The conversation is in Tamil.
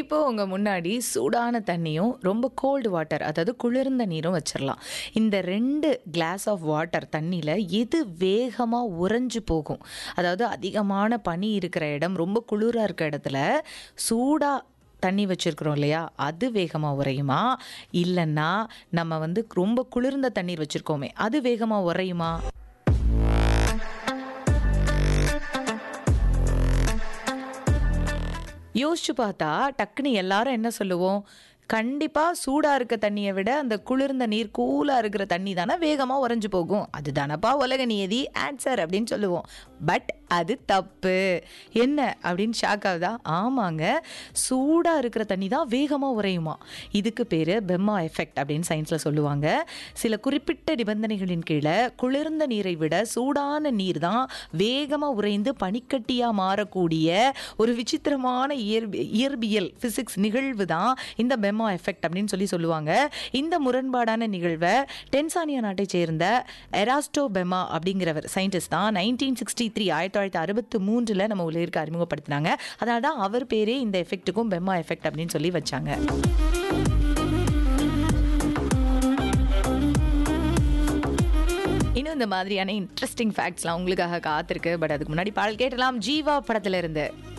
இப்போ உங்க முன்னாடி சூடான தண்ணியும் ரொம்ப கோல்டு வாட்டர் அதாவது குளிர்ந்த நீரும் வச்சிடலாம் இந்த ரெண்டு கிளாஸ் ஆஃப் வாட்டர் தண்ணியில் எது வேகமாக உறைஞ்சு போகும் அதாவது அதிகமான பனி இருக்கிற இடம் ரொம்ப குளிராக இருக்க இடத்துல சூடாக தண்ணி வச்சுருக்குறோம் இல்லையா அது வேகமாக உறையுமா இல்லைன்னா நம்ம வந்து ரொம்ப குளிர்ந்த தண்ணீர் வச்சுருக்கோமே அது வேகமாக உறையுமா யோசிச்சு பார்த்தா டக்குன்னு எல்லாரும் என்ன சொல்லுவோம் கண்டிப்பாக சூடாக இருக்க தண்ணியை விட அந்த குளிர்ந்த நீர் கூலாக இருக்கிற தண்ணி தானே வேகமாக உறைஞ்சு போகும் அதுதானப்பா உலக நியதி ஆன்சர் அப்படின்னு சொல்லுவோம் பட் அது தப்பு என்ன அப்படின்னு ஷாக் ஆகுதா ஆமாங்க சூடாக இருக்கிற தண்ணி தான் வேகமாக உறையுமா இதுக்கு பேர் பெம்மா எஃபெக்ட் அப்படின்னு சயின்ஸில் சொல்லுவாங்க சில குறிப்பிட்ட நிபந்தனைகளின் கீழே குளிர்ந்த நீரை விட சூடான நீர் தான் வேகமாக உறைந்து பனிக்கட்டியாக மாறக்கூடிய ஒரு விசித்திரமான இயற்பி இயற்பியல் ஃபிசிக்ஸ் நிகழ்வு தான் இந்த பெம்மா எஃபெக்ட் அப்படின்னு சொல்லி சொல்லுவாங்க இந்த முரண்பாடான நிகழ்வை டென்சானியா நாட்டை சேர்ந்த எராஸ்டோ பெமா அப்படிங்கிறவர் சயின்டிஸ்ட் தான் நைன்டீன் சிக்ஸ்டி த்ரீ ஆயிரத்தி தொள்ளாயிரத்தி அறுபத்தி மூன்றில் நம்ம உலகிற்கு அறிமுகப்படுத்தினாங்க அதனால தான் அவர் பேரே இந்த எஃபெக்ட்டுக்கும் பெம்மா எஃபெக்ட் அப்படின்னு சொல்லி வச்சாங்க இன்னும் இந்த மாதிரியான இன்ட்ரெஸ்டிங் ஃபேக்ட்ஸ்லாம் உங்களுக்காக காத்திருக்கு பட் அதுக்கு முன்னாடி பாடல் கேட்டலாம் ஜீவா படத்துல இருந்து